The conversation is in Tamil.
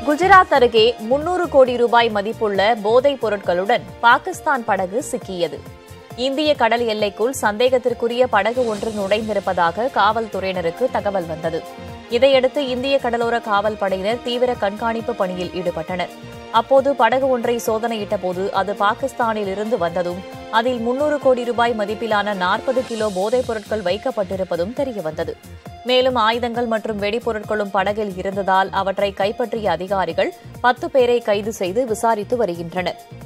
குஜராத் அருகே முன்னூறு கோடி ரூபாய் மதிப்புள்ள போதைப் பொருட்களுடன் பாகிஸ்தான் படகு சிக்கியது இந்திய கடல் எல்லைக்குள் சந்தேகத்திற்குரிய படகு ஒன்று நுழைந்திருப்பதாக காவல்துறையினருக்கு தகவல் வந்தது இதையடுத்து இந்திய கடலோர காவல் படையினர் தீவிர கண்காணிப்பு பணியில் ஈடுபட்டனர் அப்போது படகு ஒன்றை சோதனையிட்ட போது அது பாகிஸ்தானில் இருந்து வந்ததும் அதில் முன்னூறு கோடி ரூபாய் மதிப்பிலான நாற்பது கிலோ போதைப் பொருட்கள் வைக்கப்பட்டிருப்பதும் தெரியவந்தது மேலும் ஆயுதங்கள் மற்றும் வெடிபொருட்களும் படகில் இருந்ததால் அவற்றை கைப்பற்றிய அதிகாரிகள் பத்து பேரை கைது செய்து விசாரித்து வருகின்றனர்